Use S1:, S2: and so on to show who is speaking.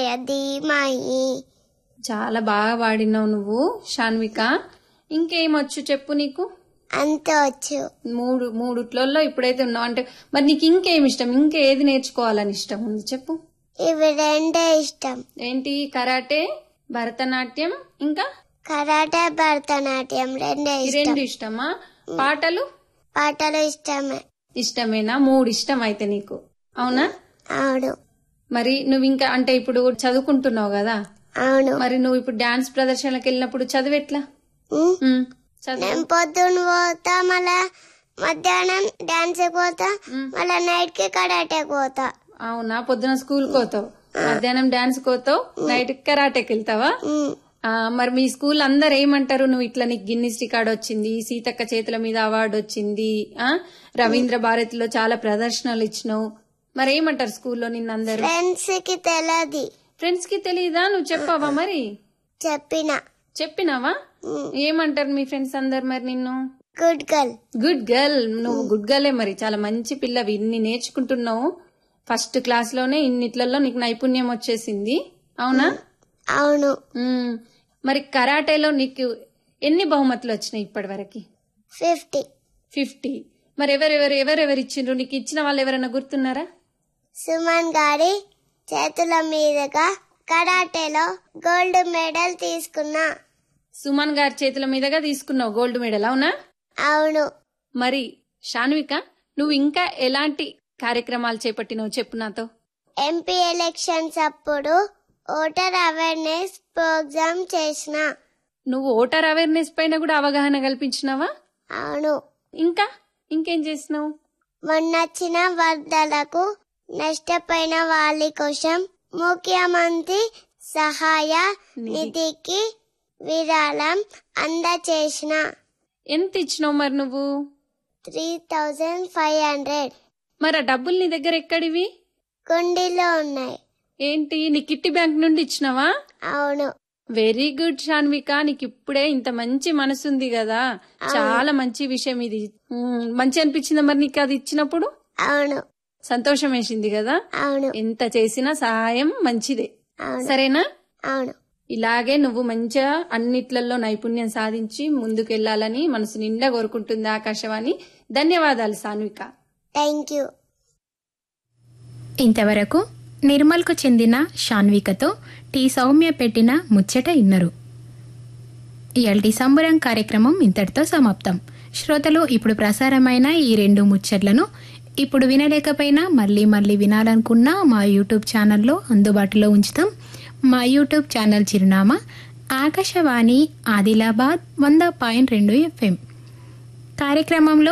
S1: ధీమహి
S2: చాలా బాగా పాడినావు నువ్వు షాన్విక ఇంకేమొచ్చు చెప్పు నీకు
S1: అంత వచ్చు
S2: మూడు మూడుట్లలో ఇప్పుడైతే ఉన్నావు అంటే మరి నీకు ఇంకేం ఇష్టం ఇంకేది నేర్చుకోవాలని ఇష్టం ఉంది చెప్పు
S1: ఇవి రెండే ఇష్టం
S2: ఏంటి కరాటే భరతనాట్యం ఇంకా
S1: కరాటే భరతనాట్యం రెండే
S2: ఈ
S1: ఇష్టం
S2: రెండు ఇష్టమా పాటలు
S1: పాటలు ఇష్టమే
S2: ఇష్టమేనా మూడు ఇష్టం అయితే నీకు అవునా
S1: అవును
S2: మరి నువ్వు ఇంకా అంటే ఇప్పుడు చదువుకుంటున్నావు కదా
S1: అవును
S2: మరి నువ్వు ఇప్పుడు డాన్స్ ప్రదర్శనలకు వెళ్ళినప్పుడు చదివెట్లా
S1: ఉమ్.
S2: ఉమ్, చదువు
S1: నేను పొద్దున్న పోతా మళ్ళా మధ్యాహ్నం డాన్స్ పోతా మళ్ళా నైట్ కి కరాటేకి పోతా
S2: అవునా పొద్దున స్కూల్ పోతావు మధ్యాహ్నం డాన్స్ పోతావు నైట్ కరాటేకి వెళ్తావా
S1: ఉమ్.
S2: ఆ, మరి మీ స్కూల్ అందరు ఏమంటారు నువ్వు ఇట్లా నీకు గిన్నిస్ రికార్డ్ వచ్చింది సీతక్క చేతుల మీద అవార్డు వచ్చింది ఆ రవీంద్ర భారతిలో చాలా ప్రదర్శనలు ఇచ్చినావు మరి ఏమంటారు స్కూల్లో నిన్నందరూ
S1: ఫ్రెండ్స్ కి తెలియదు
S2: ఫ్రెండ్స్ కి తెలియదా నువ్వు చెప్పావా మరి
S1: చెప్పిన
S2: చెప్పినావా ఏమంటారు మీ ఫ్రెండ్స్ అందరు మరి నిన్ను
S1: గుడ్ గర్ల్
S2: గుడ్ గర్ల్ నువ్వు గుడ్ గర్లే మరి చాలా మంచి పిల్లవి ఇన్ని నేర్చుకుంటున్నావు ఫస్ట్ క్లాస్ లోనే ఇన్నిట్లలో నీకు నైపుణ్యం వచ్చేసింది అవునా
S1: అవును
S2: మ్మ్. మరి కరాటేలో నీకు ఎన్ని బహుమతులు వచ్చినాయి ఇప్పటి వరకు
S1: ఫిఫ్టీ
S2: ఫిఫ్టీ మరి ఎవరెవరు ఎవరెవరు ఇచ్చిండ్రు నీకు ఇచ్చిన వాళ్ళు ఎవరైనా గుర్తున్నారా
S1: సుమన్ గారి చేతుల మీదుగా కరాటేలో గోల్డ్ మెడల్ తీసుకున్నా
S2: సుమన్ గారి చేతుల మీదుగా తీసుకున్నావు గోల్డ్ మెడల్ అవునా
S1: అవును
S2: మరి షాన్విక నువ్వు ఇంకా ఎలాంటి కార్యక్రమాలు చేపట్టినావు చెప్పు నాతో
S1: ఎంపీ ఎలక్షన్స్ అప్పుడు ఓటర్ అవేర్నెస్ ప్రోగ్రామ్ చేసిన
S2: నువ్వు ఓటర్ అవేర్నెస్ పైన కూడా అవగాహన కల్పించినావా
S1: అవును
S2: ఇంకా ఇంకేం చేసినావు
S1: మొన్నొచ్చిన వరదలకు నష్టపోయిన వాళ్ళ కోసం ముఖ్యమంత్రి సహాయ నిధికి విరాళం అందచేసిన
S2: ఎంత ఇచ్చినావు మరి నువ్వు
S1: త్రీ థౌజండ్ ఫైవ్ హండ్రెడ్
S2: మరి ఆ డబ్బులు నీ దగ్గర ఎక్కడివి
S1: కుండీలో ఉన్నాయి
S2: ఏంటి నీ కిట్టి బ్యాంక్ నుండి ఇచ్చినావా
S1: అవును
S2: వెరీ గుడ్ షాన్విక నీకు ఇప్పుడే ఇంత మంచి మనసుంది కదా చాలా మంచి విషయం ఇది మ్మ్, మంచి అనిపించిందా మరి నీకు అది ఇచ్చినప్పుడు
S1: అవును
S2: సంతోషం వేసింది కదా
S1: అవును
S2: ఎంత చేసినా సహాయం మంచిదే
S1: అవును
S2: సరేనా
S1: అవును
S2: ఇలాగే నువ్వు మంచిగా అన్నిట్లలో నైపుణ్యం సాధించి ముందుకెళ్లాలని మనసు నిండా కోరుకుంటుంది ఆకాశవాణి ధన్యవాదాలు సాన్విక
S1: థ్యాంక్ యూ
S3: ఇంతవరకు నిర్మల్కు చెందిన షాన్వికతో టీ సౌమ్య పెట్టిన ముచ్చట ఇన్నరు ఇయాల్టి సంబరం కార్యక్రమం ఇంతటితో సమాప్తం శ్రోతలు ఇప్పుడు ప్రసారమైన ఈ రెండు ముచ్చట్లను ఇప్పుడు వినలేకపోయినా మళ్ళీ మళ్ళీ వినాలనుకున్నా మా యూట్యూబ్ ఛానల్లో అందుబాటులో ఉంచుతాం మా యూట్యూబ్ ఛానల్ చిరునామా ఆకాశవాణి ఆదిలాబాద్ వంద పాయింట్ రెండు ఎఫ్ఎం కార్యక్రమంలో